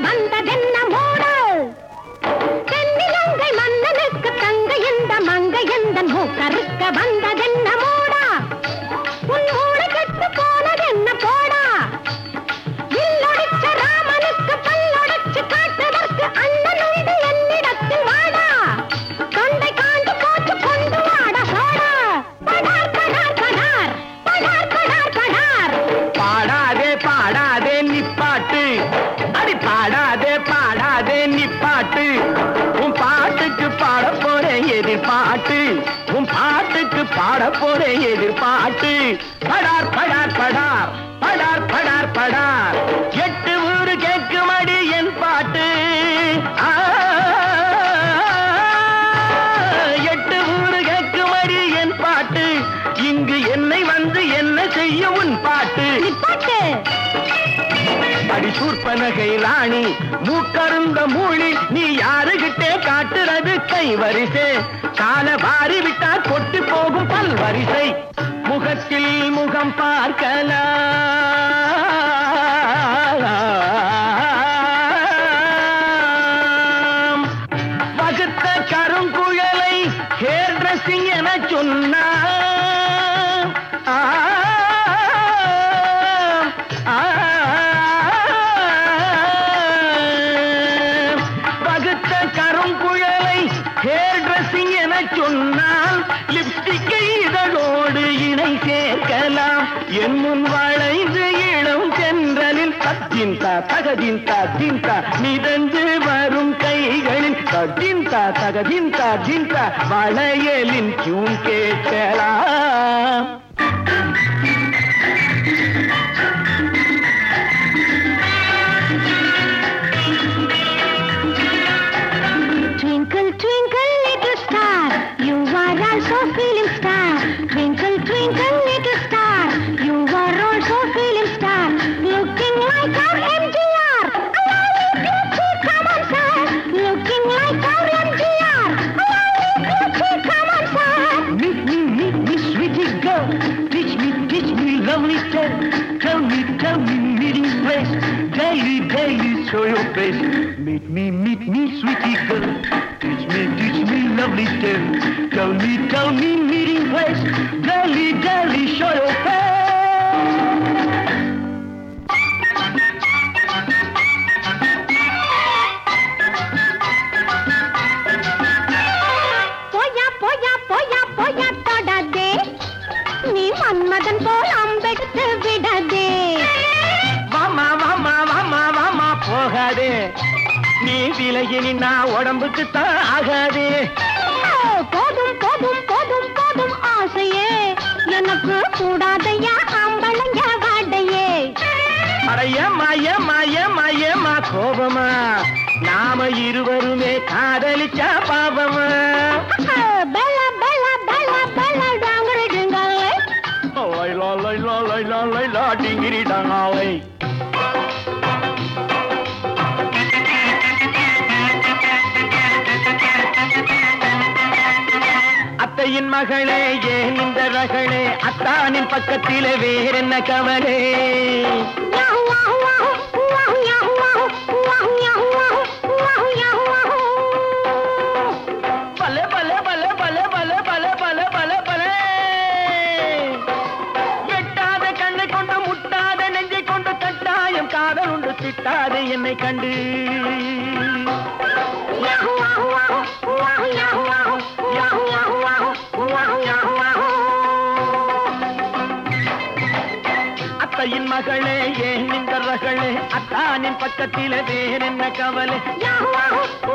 வந்ததென்ன மூடு தென்னிலங்கை மன்னனுக்கு தங்க இந்த மங்கை எந்த மூக்கறுக்க வந்ததென்ன மூடா உன் மூளை கெட்டு போனதென்ன போடா வில்லொடிச்ச ராமனுக்கு பல்லொடிச்சு காட்டுவதற்கு அண்ணன் உண்டு என்னிடத்தில் வாடா தொண்டை காண்டு போச்சு கொண்டு வாடா சோடா படார் படார் படார் படார் படார் படார் பாடாதே பாடாதே நிப்பாட்டு அடி பாடாதே பாடாதே நிப்பாட்டு உன் பாட்டுக்கு பாட போறேன் எதிர்பாட்டு உன் பாட்டுக்கு பாட போறேன் எதிர்பாட்டு படார் படார் படார் படார் படார் படார் எட்டு ஊரு கேட்குமடி என் பாட்டு ஆ, எட்டு ஊரு கேட்குமடி என் பாட்டு இங்கு என்னை வந்து என்ன செய்ய உன் பாட்டு நிப்பாட்டு அடி சூர்பனகை ராணி மூக்கருந்த மூழி நீ யாருகிட்டே காட்டுறது கை வரிசை கால வாரி விட்டா கொட்டு போகும் பல் வரிசை முகத்தில் முகம் பார்க்கலாம் வகுத்த கருங்குழலை ஹேர் ட்ரெஸ்ஸிங் என சொன்னா ஆ, ஆ, வகுத்த கருங்குழலை ஹேர் ட்ரெஸ்ஸிங் என சொன்னால் லிப்ஸ்டிக்கை இதழோடு இணை சேர்க்கலாம் என் முன் வளைந்து இளம் சென்றலில் தத்தின்தா தகதின்தா தின்தா மிதந்து வரும் கைகளில் தத்தின்தா தகதின்தா தின்தா வளையலின் கியூன் கேட்கலாம் Twinkle, twinkle, little star, you are also feeling star. Twinkle, twinkle, little star, you are also feeling star. Looking like our MGR. Allow me to come on, sir. Looking like our MGR. Allow me to come on, sir. Meet me, meet me, sweetie girl. Teach me, teach me, lovely tale. Tell me, tell me, meeting place. Daily, daily, show your face. Meet me, meet me, sweetie girl. Teach me, teach me, lovely tale. Tell me, tell me, meeting place. Daily, daily, show your face. போயா போயா போயா போயா தொடாதே நீ மன்மதன் போல் அம்பெடுத்து விடாதே வாமா வாமா வாமா வாமா போகாதே நீ விலகி நின்னா உடம்புக்கு தான் ஆகாதே ஓ, போதும் போதும் போதும் போதும் ஆசையே எனக்கு கூடாதையா ஆம்பளைங்க வாடையே அடையம்மா ஏம்மா ஏம்மா ஏம்மா கோபமா நாம இருவருமே காதலிச்சா பாவமா ஆ, பெல பெல பெல பெல டாங்கரு டிங்கலே லைலா லைலா லைலா லைலா டிங்கிரி டாங்காலை அத்தையின் மகளே ஏன் இந்த ரகளே அத்தானின் பக்கத்திலே வேறென்ன கவலே யாஹு வாஹு வாஹு வாஹு யாஹு வாஹு வாஹு யாஹு வாஹு வாஹு யாஹு வாஹு பல பல பல பல பல பல பல பல பல எட்டாத கண்ணை கொண்டு முட்டாத நெஞ்சை கொண்டு கட்டாயம் காதல் உண்டு திட்டாத என்னை கண்டு யாஹு வாஹு வாஹு வாஹு யாஹு வாஹு யாஹு யாஹு வாஹு வாஹு யாஹு வாஹு அத்தையின் மகளே ஏன் இந்த ரகளே அத்தானின் பக்கத்திலே வேறென்ன கவலை யாஹு வாஹு